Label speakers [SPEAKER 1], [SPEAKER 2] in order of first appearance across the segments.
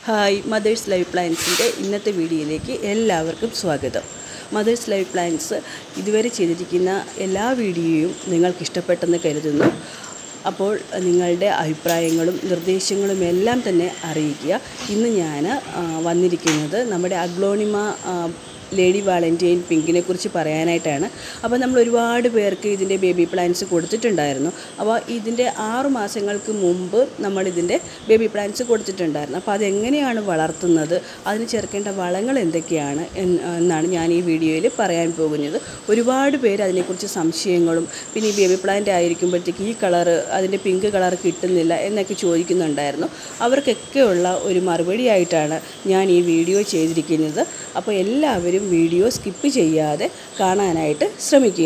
[SPEAKER 1] hi mothers live പ്ലാൻസിൻ്റെ ഇന്നത്തെ വീഡിയോയിലേക്ക് എല്ലാവർക്കും സ്വാഗതം മദേഴ്സ് ലൈവ് പ്ലാൻസ് ഇതുവരെ ചെയ്തിരിക്കുന്ന എല്ലാ വീഡിയോയും നിങ്ങൾക്ക് ഇഷ്ടപ്പെട്ടെന്ന് കരുതുന്നു അപ്പോൾ നിങ്ങളുടെ അഭിപ്രായങ്ങളും നിർദ്ദേശങ്ങളും എല്ലാം തന്നെ അറിയിക്കുക ഇന്ന് ഞാൻ ആ, വന്നിരിക്കുന്നത് നമ്മുടെ അഗ്ലോണിമ ആ, ലേഡി വാലന്റൈൻ പിങ്കിനെ കുറിച്ച് പറയാനായിട്ടാണ് അപ്പോൾ നമ്മൾ ഒരുപാട് പേർക്ക് ഇതിൻ്റെ ബേബി പ്ലാന്റ്സ് കൊടുത്തിട്ടുണ്ടായിരുന്നു അപ്പോൾ ഇതിൻ്റെ ആറു മാസങ്ങൾക്ക് മുമ്പ് നമ്മൾ ഇതിൻ്റെ ബേബി പ്ലാന്റ്സ് കൊടുത്തിട്ടുണ്ടായിരുന്നു അപ്പോൾ അതെങ്ങനെയാണ് വളർത്തുന്നത് അതിന് ചേർക്കേണ്ട വളങ്ങൾ എന്തൊക്കെയാണ് എന്ന് എന്നാണ് ഞാൻ ഈ വീഡിയോയിൽ പറയാൻ പോകുന്നത് ഒരുപാട് പേര് അതിനെക്കുറിച്ച് സംശയങ്ങളും പിന്നെ ഈ ബേബി പ്ലാന്റ് ആയിരിക്കുമ്പോഴത്തേക്ക് ഈ കളറ് അതിൻ്റെ പിങ്ക് കളർ കിട്ടുന്നില്ല എന്നൊക്കെ ചോദിക്കുന്നുണ്ടായിരുന്നു അവർക്കൊക്കെയുള്ള ഒരു മറുപടി ആയിട്ടാണ് ഞാൻ ഈ വീഡിയോ ചെയ്തിരിക്കുന്നത് അപ്പോൾ എല്ലാവരും വീഡിയോ സ്കിപ്പ് ചെയ്യാതെ കാണാനായിട്ട് ശ്രമിക്കുക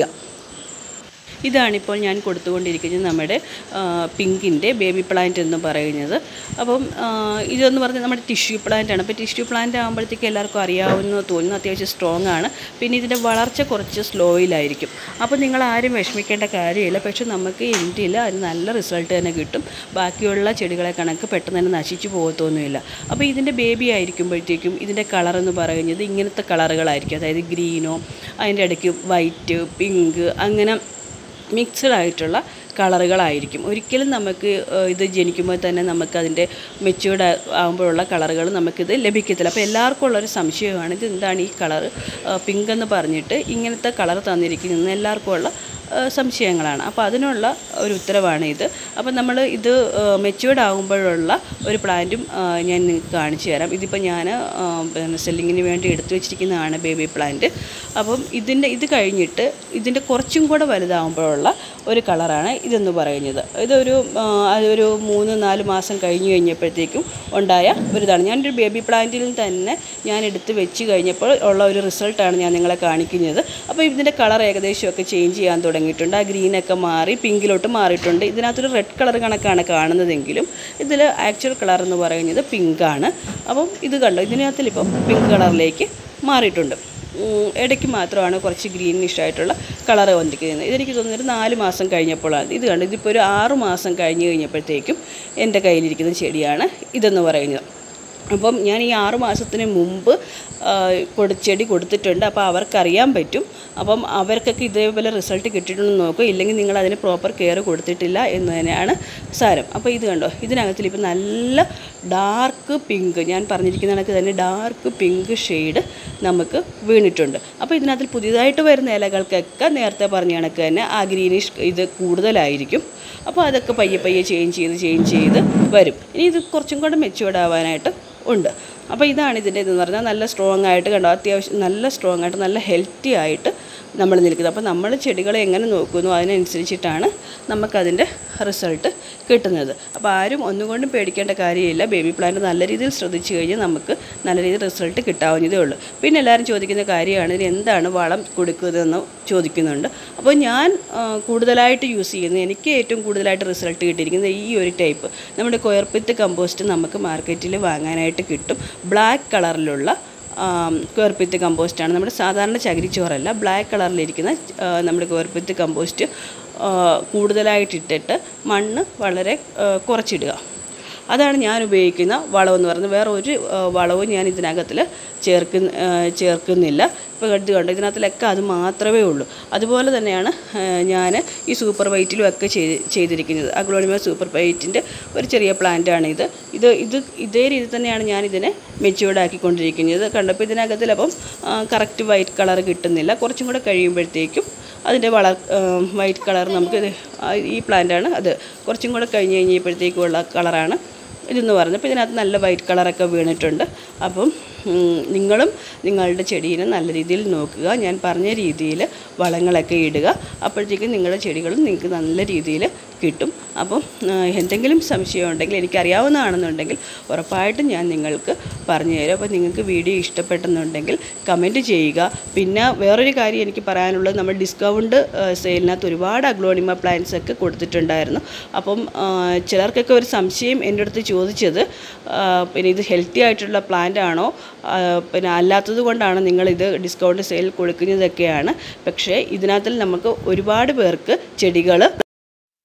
[SPEAKER 1] ഇതാണിപ്പോൾ ഞാൻ കൊടുത്തുകൊണ്ടിരിക്കുന്നത് നമ്മുടെ പിങ്കിൻ്റെ ബേബി പ്ലാന്റ് എന്ന് പറയുന്നത് അപ്പം ആ, ഇതെന്ന് പറഞ്ഞാൽ നമ്മുടെ ടിഷ്യൂ പ്ലാന്റ് ആണ് അപ്പോൾ ടിഷ്യൂ പ്ലാന്റ് ആകുമ്പോഴത്തേക്ക് എല്ലാവർക്കും അറിയാവുന്ന തോന്നുന്നു അത്യാവശ്യം സ്ട്രോങ് ആണ് പിന്നെ ഇതിൻ്റെ വളർച്ച കുറച്ച് സ്ലോയിലായിരിക്കും അപ്പോൾ നിങ്ങൾ ആരും വിഷമിക്കേണ്ട കാര്യമില്ല പക്ഷെ നമുക്ക് ഇന്ത്യയിൽ അതിന് നല്ല റിസൾട്ട് തന്നെ കിട്ടും ബാക്കിയുള്ള ചെടികളെ കണക്ക് പെട്ടെന്ന് തന്നെ നശിച്ചു പോകത്തൊന്നുമില്ല അപ്പോൾ ഇതിൻ്റെ ബേബി ആയിരിക്കുമ്പോഴത്തേക്കും ഇതിൻ്റെ കളർ എന്ന് പറയുന്നത് ഇങ്ങനത്തെ കളറുകളായിരിക്കും അതായത് ഗ്രീനോ അതിൻ്റെ ഇടയ്ക്ക് വൈറ്റ് പിങ്ക് അങ്ങനെ മിക്സഡ് ആയിട്ടുള്ള കളറുകളായിരിക്കും ഒരിക്കലും നമുക്ക് ഏഹ്, ഇത് ജനിക്കുമ്പോൾ തന്നെ നമുക്ക് അതിൻ്റെ മെച്യൂർഡ് ആകുമ്പോഴുള്ള കളറുകൾ നമുക്കിത് ലഭിക്കത്തില്ല അപ്പോൾ എല്ലാവർക്കും ഉള്ളൊരു സംശയമാണ് ഇത് എന്താണ് ഈ കളറ് പിങ്ക് എന്ന് പറഞ്ഞിട്ട് ഇങ്ങനത്തെ കളർ തന്നിരിക്കുന്നത് എല്ലാവർക്കും ഉള്ള ഏഹ്, സംശയങ്ങളാണ് അപ്പോൾ അതിനുള്ള ഒരു ഉത്തരവാണ് ഇത് അപ്പോൾ നമ്മൾ ഇത് മെച്യൂർഡ് ആകുമ്പോഴുള്ള ഒരു പ്ലാന്റും ഏഹ്, ഞാൻ നിങ്ങൾക്ക് കാണിച്ചു തരാം ഇതിപ്പോൾ ഞാൻ പിന്നെ സെല്ലിങ്ങിന് വേണ്ടി എടുത്തു വെച്ചിരിക്കുന്നതാണ് ബേബി പ്ലാന്റ് അപ്പം ഇതിൻ്റെ ഇത് കഴിഞ്ഞിട്ട് ഇതിൻ്റെ കുറച്ചും കൂടെ വലുതാകുമ്പോഴുള്ള ഒരു കളറാണ് ഇതെന്ന് പറയുന്നത് ഇതൊരു ആ, അതൊരു മൂന്ന് നാല് മാസം കഴിഞ്ഞ് കഴിഞ്ഞപ്പോഴത്തേക്കും ഉണ്ടായ ഒരു ഇതാണ് ഞാനൊരു ബേബി പ്ലാന്റിൽ തന്നെ ഞാൻ എടുത്ത് വെച്ച് കഴിഞ്ഞപ്പോൾ ഉള്ള ഒരു റിസൾട്ടാണ് ഞാൻ നിങ്ങളെ കാണിക്കുന്നത് അപ്പോൾ ഇതിൻ്റെ കളർ ഏകദേശമൊക്കെ ചേഞ്ച് ചെയ്യാൻ തുടങ്ങിയിട്ടുണ്ട് ആ ഗ്രീനൊക്കെ മാറി പിങ്കിലോട്ട് മാറിയിട്ടുണ്ട് ഇതിനകത്തൊരു റെഡ് കളർ കണക്കാണ് കാണുന്നതെങ്കിലും ഇതിൽ ആക്ച്വൽ കളർ എന്ന് പറയുന്നത് പിങ്കാണ് അപ്പം ഇത് കണ്ടോ ഇതിനകത്തിലിപ്പം പിങ്ക് കളറിലേക്ക് മാറിയിട്ടുണ്ട് ഉം, ഇടയ്ക്ക് മാത്രമാണ് കുറച്ച് ഗ്രീനിഷ് ആയിട്ടുള്ള കളർ വന്നിരിക്കുന്നത് ഇതെനിക്ക് തോന്നുന്നത് ഒരു നാല് മാസം കഴിഞ്ഞപ്പോഴാണ് ഇത് കണ്ട് ഇതിപ്പോൾ ഒരു ആറ് മാസം കഴിഞ്ഞ് കഴിഞ്ഞപ്പോഴത്തേക്കും എൻ്റെ കയ്യിലിരിക്കുന്ന ചെടിയാണ് ഇതെന്ന് പറയുന്നത് അപ്പം ഞാൻ ഈ ആറ് മാസത്തിന് മുമ്പ് ആ, കൊടു ചെടി കൊടുത്തിട്ടുണ്ട് അപ്പോൾ അവർക്കറിയാൻ പറ്റും അപ്പം അവർക്കൊക്കെ ഇതേപോലെ റിസൾട്ട് കിട്ടിയിട്ടുണ്ടെന്ന് നോക്കുക ഇല്ലെങ്കിൽ നിങ്ങൾ അതിന് പ്രോപ്പർ കെയർ കൊടുത്തിട്ടില്ല എന്ന് തന്നെയാണ് സാരം അപ്പോൾ ഇത് കണ്ടോ ഇതിനകത്തിൽ ഇപ്പം നല്ല ഡാർക്ക് പിങ്ക് ഞാൻ പറഞ്ഞിരിക്കുന്ന കണക്ക് തന്നെ ഡാർക്ക് പിങ്ക് ഷെയ്ഡ് നമുക്ക് വീണിട്ടുണ്ട് അപ്പോൾ ഇതിനകത്തിൽ പുതിയതായിട്ട് വരുന്ന ഇലകൾക്കൊക്കെ നേരത്തെ പറഞ്ഞ കണക്ക് തന്നെ ആ ഗ്രീനിഷ് ഇത് കൂടുതലായിരിക്കും അപ്പോൾ അതൊക്കെ പയ്യെ പയ്യെ ചേഞ്ച് ചെയ്ത് ചേഞ്ച് ചെയ്ത് വരും ഇനി ഇത് കുറച്ചും കൂടെ മെച്ചുവേർഡ് ആവാനായിട്ട് ഉണ്ട് അപ്പോൾ ഇതാണ് ഇതിൻ്റെ ഇതെന്ന് പറഞ്ഞാൽ നല്ല സ്ട്രോങ് ആയിട്ട് കണ്ടോ അത്യാവശ്യം നല്ല സ്ട്രോങ് ആയിട്ട് നല്ല ഹെൽത്തി ആയിട്ട് നമ്മൾ നിൽക്കുന്നത് അപ്പോൾ നമ്മൾ ചെടികളെ എങ്ങനെ നോക്കുന്നു അതിനനുസരിച്ചിട്ടാണ് നമുക്കതിൻ്റെ റിസൾട്ട് കിട്ടുന്നത് അപ്പോൾ ആരും ഒന്നുകൊണ്ടും പേടിക്കേണ്ട കാര്യമില്ല ബേബി പ്ലാന്റ് നല്ല രീതിയിൽ ശ്രദ്ധിച്ചു കഴിഞ്ഞാൽ നമുക്ക് നല്ല രീതിയിൽ റിസൾട്ട് കിട്ടാവുന്നതേ ഉള്ളൂ പിന്നെ എല്ലാവരും ചോദിക്കുന്ന കാര്യമാണ് ഇതിന് എന്താണ് വളം കൊടുക്കുന്നതെന്ന് ചോദിക്കുന്നുണ്ട് അപ്പോൾ ഞാൻ ആ, കൂടുതലായിട്ട് യൂസ് ചെയ്യുന്നത് എനിക്ക് ഏറ്റവും കൂടുതലായിട്ട് റിസൾട്ട് കിട്ടിയിരിക്കുന്നത് ഈ ഒരു ടൈപ്പ് നമ്മുടെ കൊയർപ്പിത്ത് കമ്പോസ്റ്റ് നമുക്ക് മാർക്കറ്റിൽ വാങ്ങാനായിട്ട് കിട്ടും ബ്ലാക്ക് കളറിലുള്ള കുയർപ്പിത്ത് കമ്പോസ്റ്റാണ് നമ്മുടെ സാധാരണ ചകിരിച്ചോറല്ല ബ്ലാക്ക് കളറിലിരിക്കുന്ന ആ, നമ്മുടെ കുയർപ്പിത്ത് കമ്പോസ്റ്റ് ആ, കൂടുതലായിട്ടിട്ടിട്ട് മണ്ണ് വളരെ ആ, കുറച്ചിടുക അതാണ് ഞാൻ ഉപയോഗിക്കുന്ന വളമെന്ന് പറയുന്നത് വേറെ ഒരു ആ, വളവും ഞാൻ ഇതിനകത്തിൽ ചേർക്കുന്ന ആ, ചേർക്കുന്നില്ല ഇപ്പോൾ കണ്ടു കണ്ടോ ഇതിനകത്തിലൊക്കെ അത് മാത്രമേ ഉള്ളൂ അതുപോലെ തന്നെയാണ് ഞാൻ ഈ സൂപ്പർ വൈറ്റിലും ഒക്കെ ചെയ്ത് ചെയ്തിരിക്കുന്നത് അഗ്ലോണിമ സൂപ്പർ വൈറ്റിൻ്റെ ഒരു ചെറിയ പ്ലാന്റാണ് ഇത് ഇത് ഇത് ഇതേ രീതി തന്നെയാണ് ഞാൻ ഇതിനെ മെച്യൂർഡ് ആക്കിക്കൊണ്ടിരിക്കുന്നത് കണ്ടപ്പോൾ ഇതിനകത്തിലപ്പം കറക്റ്റ് വൈറ്റ് കളർ കിട്ടുന്നില്ല കുറച്ചും കൂടെ കഴിയുമ്പോഴത്തേക്കും അതിൻ്റെ വളർ വൈറ്റ് കളർ നമുക്ക് ഇത് ആ, ഈ പ്ലാന്റാണ് അത് കുറച്ചും കൂടെ കഴിഞ്ഞ് കഴിഞ്ഞപ്പോഴത്തേക്കുള്ള കളറാണ് ഇതെന്ന് പറഞ്ഞു അപ്പോൾ ഇതിനകത്ത് നല്ല വൈറ്റ് കളറൊക്കെ വീണിട്ടുണ്ട് അപ്പം ഉം, നിങ്ങളും നിങ്ങളുടെ ചെടീനെ നല്ല രീതിയിൽ നോക്കുക ഞാൻ പറഞ്ഞ രീതിയിൽ വളങ്ങളൊക്കെ ഇടുക അപ്പോഴത്തേക്കും നിങ്ങളുടെ ചെടികളും നിങ്ങൾക്ക് നല്ല രീതിയിൽ കിട്ടും അപ്പം ആ, എന്തെങ്കിലും സംശയം ഉണ്ടെങ്കിൽ എനിക്കറിയാവുന്നതാണെന്നുണ്ടെങ്കിൽ ഉറപ്പായിട്ടും ഞാൻ നിങ്ങൾക്ക് പറഞ്ഞു തരാം അപ്പോൾ നിങ്ങൾക്ക് വീഡിയോ ഇഷ്ടപ്പെട്ടെന്നുണ്ടെങ്കിൽ കമൻറ്റ് ചെയ്യുക പിന്നെ വേറൊരു കാര്യം എനിക്ക് പറയാനുള്ളത് നമ്മൾ ഡിസ്കൗണ്ട് സെയിലിനകത്ത് ഒരുപാട് അഗ്ലോണിമ പ്ലാന്റ്സ് ഒക്കെ കൊടുത്തിട്ടുണ്ടായിരുന്നു അപ്പം ആ, ചിലർക്കൊക്കെ ഒരു സംശയം എൻ്റെ അടുത്ത് ചോദിച്ചത് ആ, പിന്നെ ഇത് ഹെൽത്തി ആയിട്ടുള്ള പ്ലാന്റ് ആണോ ആ, പിന്നെ അല്ലാത്തത് കൊണ്ടാണ് നിങ്ങളിത് ഡിസ്കൗണ്ട് സെയിൽ കൊടുക്കുന്നതൊക്കെയാണ് പക്ഷേ ഇതിനകത്തിൽ നമുക്ക് ഒരുപാട് പേർക്ക് ചെടികൾ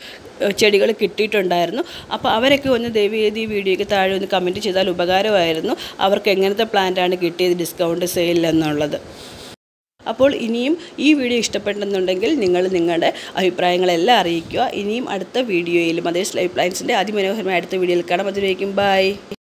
[SPEAKER 1] ചെടികൾ കിട്ടിയിട്ടുണ്ടായിരുന്നു അപ്പോൾ അവരൊക്കെ ഒന്ന് ദയവ് ചെയ്ത് ഈ വീഡിയോയ്ക്ക് താഴെ ഒന്ന് കമൻറ്റ് ചെയ്താൽ ഉപകാരമായിരുന്നു അവർക്ക് എങ്ങനത്തെ പ്ലാന്റാണ് കിട്ടിയത് ഡിസ്കൗണ്ട് സെയിൽ എന്നുള്ളത് അപ്പോൾ ഇനിയും ഈ വീഡിയോ ഇഷ്ടപ്പെട്ടെന്നുണ്ടെങ്കിൽ നിങ്ങൾ നിങ്ങളുടെ അഭിപ്രായങ്ങളെല്ലാം അറിയിക്കുക ഇനിയും അടുത്ത വീഡിയോയിൽ മദേഴ്സ് ലൈഫ് പ്ലാൻസിൻ്റെ അതിമനോഹരമായ അടുത്ത വീഡിയോയിൽ കാണാം അതിലേക്കും ബൈ